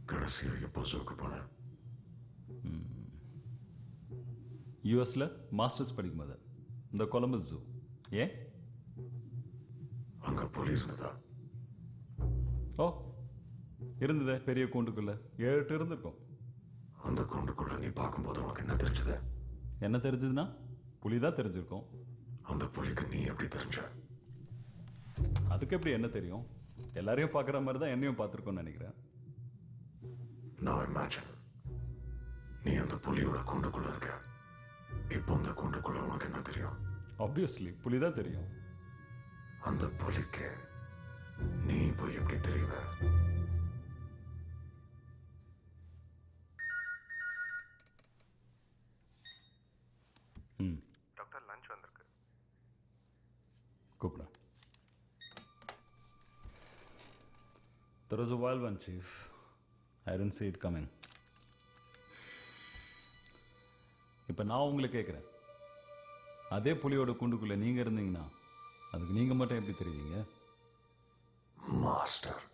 கடைசியா எப்போ ஜூக்கு போனேன் யூஎஸ்ல மாஸ்டர்ஸ் படிக்கும்போது இந்த கொலம்பஸ் ஜூ ஏன் அங்க புலி இருந்ததா ஓ இருந்ததே பெரிய கூண்டுக்குள்ள ஏழு எட்டு இருந்திருக்கும் அந்த கூண்டுக்குள்ள நீ பார்க்கும்போது உனக்கு என்ன தெரிஞ்சது என்ன தெரிஞ்சதுன்னா புலி தான் தெரிஞ்சிருக்கும் அந்த புலிக்கு நீ எப்படி தெரிஞ்ச அதுக்கு எப்படி என்ன தெரியும் எல்லாரையும் பார்க்குற மாதிரி தான் என்னையும் பார்த்துருக்கோன்னு நினைக்கிறேன் நான் இமேஜின் நீ அந்த புலியோட கூண்டுக்குள்ள இருக்க இப்போ அந்த கூண்டுக்குள்ள உனக்கு என்ன தெரியும் ஆப்வியஸ்லி புலி தான் தெரியும் அந்த புலிக்கு நீ இப்போ எப்படி தெரியுவ ம் டாக்டர் லஞ்ச் வந்திருக்கு கூப்பிடு There was a wild one, Chief. I didn't see it coming. இப்போ நான் உங்களை கேட்குறேன் அதே புலியோட கூண்டுக்குள்ள நீங்க இருந்தீங்கன்னா அதுக்கு நீங்க மட்டும் எப்படி தெரியுவீங்க மாஸ்டர்